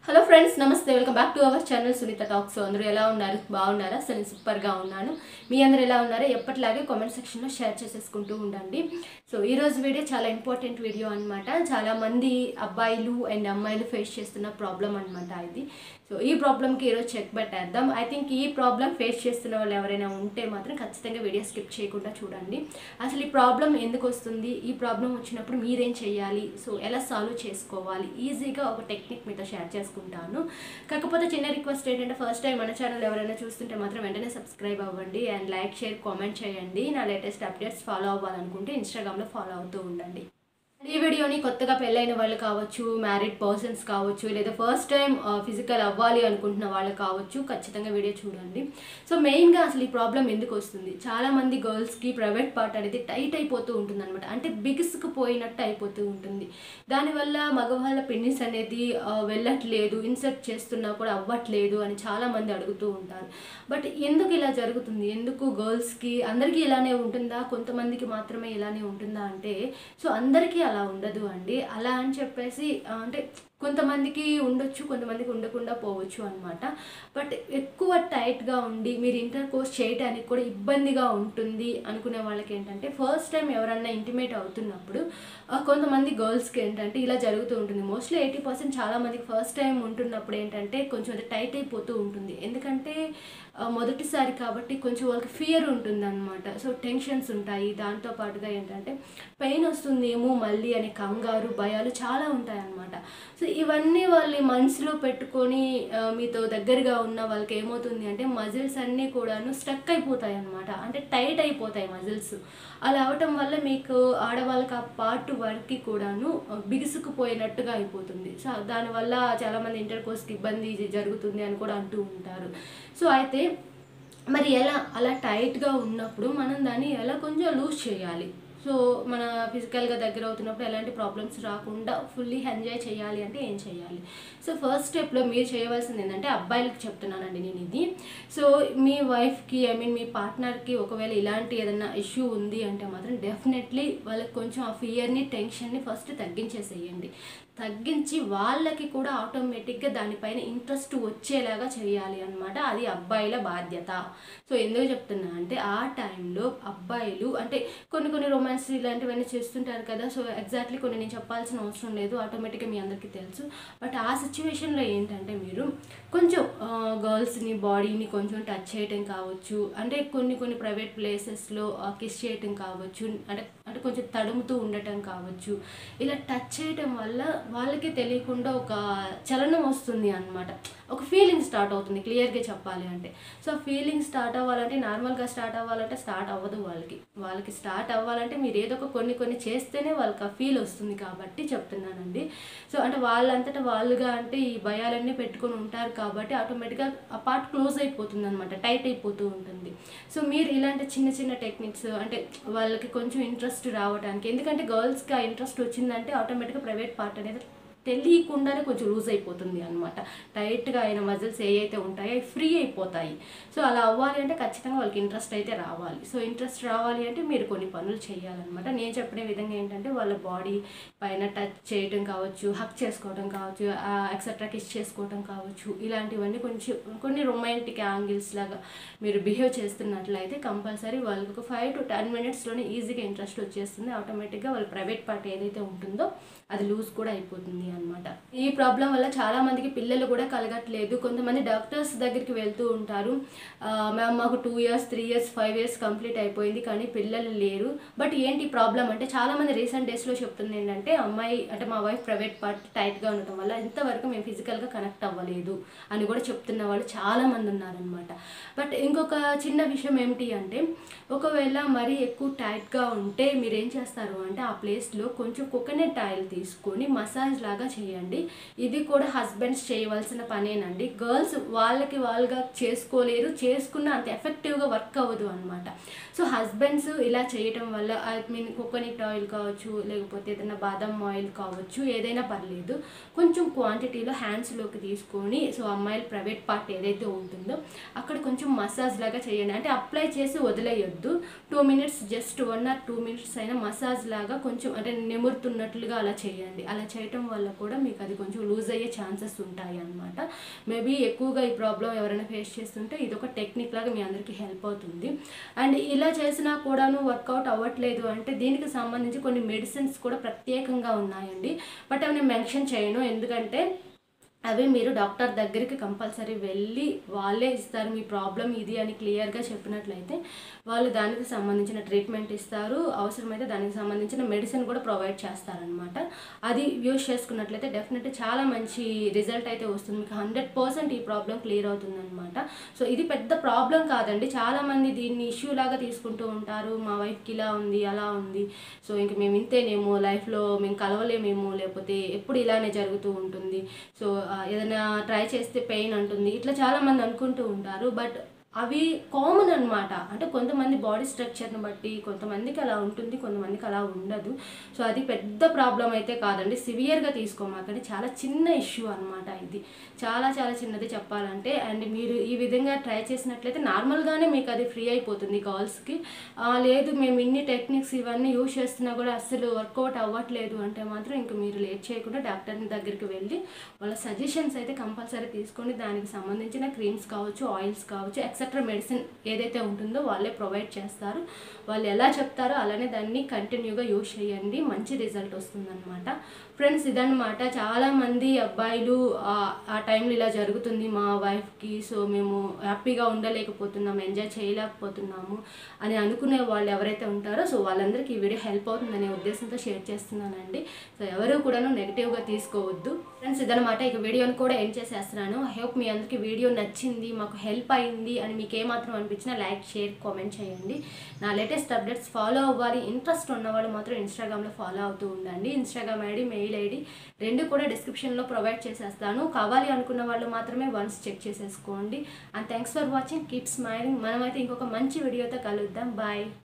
hello friends నమస్తే welcome back to our channel Sunitha talks అందరూ ఎలా ఉన్నారు బాగున్నారా అసలు నేను సూపర్గా ఉన్నాను మీ అందరూ ఎలా ఉన్నారో ఎప్పటిలాగే కామెంట్ సెక్షన్లో షేర్ చేసేసుకుంటూ ఉండండి సో ఈ రోజు వీడియో చాలా ఇంపార్టెంట్ వీడియో అనమాట చాలా మంది అబ్బాయిలు అండ్ అమ్మాయిలు ఫేస్ చేస్తున్న ప్రాబ్లం అనమాట ఇది సో ఈ ప్రాబ్లమ్కి ఈరోజు చెక్ పెట్టేద్దాం ఐ థింక్ ఈ ప్రాబ్లం ఫేస్ చేస్తున్న వాళ్ళు ఎవరైనా ఉంటే మాత్రం ఖచ్చితంగా వీడియో స్కిప్ చేయకుండా చూడండి అసలు ఈ ప్రాబ్లం ఎందుకు వస్తుంది ఈ ప్రాబ్లం వచ్చినప్పుడు మీరేం చేయాలి సో ఎలా సాల్వ్ చేసుకోవాలి ఈజీగా ఒక టెక్నిక్ మీతో షేర్ చేసుకుంటాను కాకపోతే చిన్న రిక్వెస్ట్ ఏంటంటే ఫస్ట్ టైం మన ఛానల్ ఎవరైనా చూస్తుంటే మాత్రం వెంటనే సబ్స్క్రైబ్ అవ్వండి అండ్ లైక్ షేర్ కామెంట్ చేయండి నా లేటెస్ట్ అప్డేట్స్ ఫాలో అవ్వాలనుకుంటే ఇన్స్టాగ్రామ్లో ఫాలో అవుతూ ఉండండి ఈ వీడియోని కొత్తగా పెళ్ళైన వాళ్ళు కావచ్చు మ్యారీడ్ పర్సన్స్ కావచ్చు లేదా ఫస్ట్ టైం ఫిజికల్ అవ్వాలి అనుకుంటున్న వాళ్ళు కావచ్చు ఖచ్చితంగా వీడియో చూడండి సో మెయిన్గా అసలు ఈ ప్రాబ్లం ఎందుకు వస్తుంది చాలా మంది గర్ల్స్కి ప్రైవేట్ పార్ట్ అనేది టైట్ అయిపోతూ ఉంటుంది అనమాట అంటే బిగుసుకుపోయినట్టు అయిపోతూ ఉంటుంది దానివల్ల మగవాళ్ళ పెన్నిస్ అనేది ఆ, వెళ్ళట్లేదు ఇన్సర్ట్ చేస్తున్నా కూడా అవ్వట్లేదు అని చాలా మంది అడుగుతూ ఉంటారు బట్ ఎందుకు ఇలా జరుగుతుంది ఎందుకు గర్ల్స్కి అందరికీ ఇలానే ఉంటుందా కొంతమందికి మాత్రమే ఇలానే ఉంటుందా అంటే సో అందరికీ అలా ఉండదు అండి అలా అని చెప్పేసి ఆ, అంటే కొంతమందికి ఉండొచ్చు కొంతమందికి ఉండకుండా పోవచ్చు అనమాట బట్ ఎక్కువ టైట్గా ఉండి మీరు ఇంటర్ కోర్స్ చేయడానికి కూడా ఇబ్బందిగా ఉంటుంది అనుకునే వాళ్ళకి ఏంటంటే ఫస్ట్ టైం ఎవరన్నా ఇంటిమేట్ అవుతున్నప్పుడు ఆ, కొంతమంది గర్ల్స్కి ఏంటంటే ఇలా జరుగుతూ ఉంటుంది మోస్ట్లీ ఎయిటీ పర్సెంట్ చాలా మందికి ఫస్ట్ టైం ఉంటున్నప్పుడు ఏంటంటే కొంచెం అది టైట్ అయిపోతూ ఉంటుంది ఎందుకంటే ఆ, మొదటిసారి కాబట్టి కొంచెం వాళ్ళకి ఫియర్ ఉంటుంది అనమాట సో టెన్షన్స్ ఉంటాయి దాంతో పాటుగా ఏంటంటే పెయిన్ వస్తుందేమో మళ్ళీ అనే కంగారు భయాలు చాలా ఉంటాయి అన్నమాట సో ఇవన్నీ వాళ్ళు మనసులో పెట్టుకొని ఆ, మీతో దగ్గరగా ఉన్న వాళ్ళకి ఏమవుతుంది అంటే మజిల్స్ అన్నీ కూడాను స్టక్ అయిపోతాయి అన్నమాట అంటే టైట్ అయిపోతాయి మజిల్స్ అలా అవటం వల్ల మీకు ఆడవాళ్ళకి ఆ పార్ట్ వరకు కూడాను బిగుసుకుపోయినట్టుగా అయిపోతుంది సో దానివల్ల చాలామంది ఇంటర్ కోర్స్కి ఇబ్బంది జరుగుతుంది అని కూడా అంటూ ఉంటారు సో అయితే మరి ఎలా అలా టైట్గా ఉన్నప్పుడు మనం దాన్ని ఎలా కొంచెం లూజ్ చేయాలి సో మన ఫిజికల్గా దగ్గర అవుతున్నప్పుడు ఎలాంటి ప్రాబ్లమ్స్ రాకుండా ఫుల్లీ ఎంజాయ్ చేయాలి అంటే ఏం చేయాలి సో ఫస్ట్ స్టెప్లో మీరు చేయవలసింది ఏంటంటే అబ్బాయిలకు చెప్తున్నానండి నేను ఇది సో మీ వైఫ్కి ఐ మీన్ మీ పార్ట్నర్కి ఒకవేళ ఇలాంటి ఏదైనా ఇష్యూ ఉంది అంటే మాత్రం డెఫినెట్లీ వాళ్ళకి కొంచెం ఆ ఫియర్ని టెన్షన్ని ఫస్ట్ తగ్గించేసేయండి తగ్గించి వాళ్ళకి కూడా ఆటోమేటిక్గా దానిపైన ఇంట్రెస్ట్ వచ్చేలాగా చేయాలి అనమాట అది అబ్బాయిల బాధ్యత సో ఎందుకు చెప్తున్నా అంటే ఆ టైంలో అబ్బాయిలు అంటే కొన్ని కొన్ని రొమాన్స్ ఇలాంటివన్నీ చేస్తుంటారు కదా సో ఎగ్జాక్ట్లీ కొన్ని నేను చెప్పాల్సిన అవసరం లేదు ఆటోమేటిక్గా మీ అందరికీ తెలుసు బట్ ఆ సిచ్యువేషన్లో ఏంటంటే మీరు కొంచెం గర్ల్స్ని బాడీని కొంచెం టచ్ చేయటం కావచ్చు అంటే కొన్ని కొన్ని ప్రైవేట్ ప్లేసెస్లో కిస్ చేయటం కావచ్చు అంటే అంటే కొంచెం తడుముతూ ఉండటం కావచ్చు ఇలా టచ్ చేయటం వల్ల వాళ్ళకి తెలియకుండా ఒక చలనం వస్తుంది అన్నమాట ఒక ఫీలింగ్ స్టార్ట్ అవుతుంది క్లియర్గా చెప్పాలి అంటే సో ఫీలింగ్ స్టార్ట్ అవ్వాలంటే నార్మల్గా స్టార్ట్ అవ్వాలంటే స్టార్ట్ అవ్వదు వాళ్ళకి వాళ్ళకి స్టార్ట్ అవ్వాలంటే మీరు ఏదో ఒక కొన్ని కొన్ని చేస్తేనే వాళ్ళకి ఆ ఫీల్ వస్తుంది కాబట్టి చెప్తున్నానండి సో అంటే వాళ్ళంతటా వాళ్ళుగా అంటే ఈ భయాలన్నీ పెట్టుకొని ఉంటారు కాబట్టి ఆటోమేటిక్గా ఆ పార్ట్ క్లోజ్ అయిపోతుంది అనమాట టైట్ అయిపోతూ ఉంటుంది సో మీరు ఇలాంటి చిన్న చిన్న టెక్నిక్స్ అంటే వాళ్ళకి కొంచెం ఇంట్రెస్ట్ రావడానికి ఎందుకంటే గర్ల్స్కి ఆ ఇంట్రెస్ట్ వచ్చిందంటే ఆటోమేటిక్గా ప్రైవేట్ పార్ట్ అనేది తెలియకుండానే కొంచెం లూజ్ అయిపోతుంది అనమాట టైట్గా అయిన మజిల్స్ ఏ అయితే ఉంటాయో అవి ఫ్రీ అయిపోతాయి సో అలా అవ్వాలి అంటే ఖచ్చితంగా వాళ్ళకి ఇంట్రెస్ట్ అయితే రావాలి సో ఇంట్రెస్ట్ రావాలి అంటే మీరు కొన్ని పనులు చేయాలన్నమాట నేను చెప్పిన విధంగా ఏంటంటే వాళ్ళ బాడీ పైన టచ్ చేయడం కావచ్చు హక్ చేసుకోవడం కావచ్చు ఎక్సెట్రా కిస్ చేసుకోవడం కావచ్చు ఇలాంటివన్నీ కొంచెం కొన్ని రొమాంటిక్ యాంగిల్స్ లాగా మీరు బిహేవ్ చేస్తున్నట్లయితే కంపల్సరీ వాళ్ళకి ఒక ఫైవ్ టు టెన్ మినిట్స్లోనే ఈజీగా ఇంట్రెస్ట్ వచ్చేస్తుంది ఆటోమేటిక్గా వాళ్ళ ప్రైవేట్ పార్ట్ ఏదైతే ఉంటుందో అది లూజ్ కూడా అయిపోతుంది అనమాట ఈ ప్రాబ్లం వల్ల చాలా మందికి పిల్లలు కూడా కలగట్లేదు కొంతమంది డాక్టర్స్ దగ్గరికి వెళ్తూ ఉంటారు మ్యామ్ మాకు two years three years five years complete అయిపోయింది కానీ పిల్లలు లేరు బట్ ఏంటి ప్రాబ్లం అంటే చాలా మంది రీసెంట్ డేస్లో చెప్తుంది ఏంటంటే అమ్మాయి అంటే మా వైఫ్ ప్రైవేట్ పార్ట్ టైట్గా ఉండటం వల్ల ఇంతవరకు మేము ఫిజికల్గా కనెక్ట్ అవ్వలేదు అని కూడా చెప్తున్న వాళ్ళు చాలా మంది ఉన్నారనమాట బట్ ఇంకొక చిన్న విషయం ఏమిటి అంటే ఒకవేళ మరీ ఎక్కువ టైట్గా ఉంటే మీరు ఏం చేస్తారు అంటే ఆ ప్లేస్లో కొంచెం కోకోనట్ ఆయిల్ తీసుకొని మసాజ్ లాగా చేయండి ఇది కూడా హస్బెండ్స్ చేయవలసిన పనేనండి గర్ల్స్ వాళ్ళకి వాళ్ళుగా చేసుకోలేరు చేసుకున్న అంత ఎఫెక్టివ్గా వర్క్ అవ్వదు అనమాట సో హస్బెండ్స్ ఇలా చేయటం వల్ల ఐ మీన్ కోకోనట్ ఆయిల్ కావచ్చు లేకపోతే ఏదైనా బాదం ఆయిల్ కావచ్చు ఏదైనా పర్లేదు కొంచెం క్వాంటిటీలో హ్యాండ్స్లోకి తీసుకొని సో అమ్మాయిల ప్రైవేట్ పార్ట్ ఏదైతే ఉంటుందో అక్కడ కొంచెం మసాజ్ లాగా చేయండి అంటే అప్లై చేసి వదిలేయొద్దు two minutes just one or two minutes అయినా మసాజ్ లాగా కొంచెం అంటే నెమురుతున్నట్లుగా అలా చేయండి అలా చేయటం వల్ల వల్ల కూడా మీకు అది కొంచెం లూజ్ అయ్యే ఛాన్సెస్ ఉంటాయి అనమాట మేబీ ఎక్కువగా ఈ ప్రాబ్లం ఎవరైనా ఫేస్ చేస్తుంటే ఇది ఒక టెక్నిక్ లాగా మీ అందరికీ హెల్ప్ అవుతుంది అండ్ ఇలా చేసినా కూడాను వర్కౌట్ అవ్వట్లేదు అంటే దీనికి సంబంధించి కొన్ని మెడిసిన్స్ కూడా ప్రత్యేకంగా ఉన్నాయండి బట్ అవి నేను మెన్షన్ చేయను ఎందుకంటే అవి మీరు డాక్టర్ దగ్గరికి కంపల్సరీ వెళ్ళి వాళ్ళే ఇస్తారు మీ ప్రాబ్లం ఇది అని క్లియర్గా చెప్పినట్లయితే వాళ్ళు దానికి సంబంధించిన ట్రీట్మెంట్ ఇస్తారు అవసరమైతే దానికి సంబంధించిన మెడిసిన్ కూడా ప్రొవైడ్ చేస్తారనమాట అది యూజ్ చేసుకున్నట్లయితే డెఫినెట్గా చాలా మంచి రిజల్ట్ అయితే వస్తుంది మీకు హండ్రెడ్ పర్సెంట్ ఈ ప్రాబ్లం క్లియర్ అవుతుందన్నమాట సో ఇది పెద్ద ప్రాబ్లం కాదండి చాలామంది దీన్ని ఇష్యూ లాగా తీసుకుంటూ ఉంటారు మా వైఫ్కి ఇలా ఉంది అలా ఉంది సో ఇంక మేము ఇంతేనేమో లైఫ్లో మేము కలవలేమేమో లేకపోతే ఎప్పుడు ఇలానే జరుగుతూ ఉంటుంది సో ఆ, ఏదైనా ట్రై చేస్తే పెయిన్ అంటుంది ఇట్లా చాలామంది అనుకుంటూ ఉంటారు బట్ అవి కామన్ అన్నమాట అంటే కొంతమంది బాడీ స్ట్రక్చర్ని బట్టి కొంతమందికి అలా ఉంటుంది కొంతమందికి అలా ఉండదు సో అది పెద్ద ప్రాబ్లం అయితే కాదండి సివియర్గా తీసుకోమాకండి చాలా చిన్న ఇష్యూ అన్నమాట ఇది చాలా చాలా చిన్నది చెప్పాలంటే అండ్ మీరు ఈ విధంగా ట్రై చేసినట్లయితే నార్మల్గానే మీకు అది ఫ్రీ అయిపోతుంది గర్ల్స్కి లేదు మేము ఇన్ని టెక్నిక్స్ ఇవన్నీ యూజ్ చేస్తున్నా కూడా అస్సలు వర్కౌట్ అవ్వట్లేదు అంటే మాత్రం ఇంక మీరు లేట్ చేయకుండా డాక్టర్ దగ్గరికి వెళ్ళి వాళ్ళ సజెషన్స్ అయితే కంపల్సరీ తీసుకోండి దానికి సంబంధించిన క్రీమ్స్ కావచ్చు ఆయిల్స్ కావచ్చు ఎక్సెట్రా మెడిసిన్ ఏదైతే ఉంటుందో వాళ్ళే ప్రొవైడ్ చేస్తారు వాళ్ళు ఎలా చెప్తారో అలానే దాన్ని కంటిన్యూగా యూజ్ చేయండి మంచి రిజల్ట్ వస్తుందన్నమాట ఫ్రెండ్స్ ఇదన్నమాట చాలామంది అబ్బాయిలు ఆ ఆ టైంలో ఇలా జరుగుతుంది మా వైఫ్కి సో మేము హ్యాపీగా ఉండలేకపోతున్నాం ఎంజాయ్ చేయలేకపోతున్నాము అని అనుకునే వాళ్ళు ఎవరైతే ఉంటారో సో వాళ్ళందరికీ ఈ వీడియో హెల్ప్ అవుతుందనే ఉద్దేశంతో షేర్ చేస్తున్నానండి సో ఎవరు కూడాను నెగిటివ్గా తీసుకోవద్దు ఫ్రెండ్స్ ఇదనమాట ఇక వీడియోని కూడా ఎండ్ చేసేస్తున్నాను ఐ హోప్ మీ అందరికీ వీడియో నచ్చింది మాకు హెల్ప్ అయింది అని మీకు ఏమాత్రం అనిపించినా లైక్ షేర్ కామెంట్ చేయండి నా లేటెస్ట్ అప్డేట్స్ ఫాలో అవ్వాలి ఇంట్రెస్ట్ ఉన్నవాళ్ళు మాత్రం ఇన్స్టాగ్రామ్లో ఫాలో అవుతూ ఉండండి ఇన్స్టాగ్రామ్ ఐడి మెయిల్ ఐడి రెండు కూడా డిస్క్రిప్షన్లో ప్రొవైడ్ చేసేస్తాను కావాలి అనుకున్న వాళ్ళు మాత్రమే వన్స్ చెక్ చేసేసుకోండి and thanks for watching keep smiling మనమైతే ఇంకొక మంచి వీడియోతో కలుద్దాం బాయ్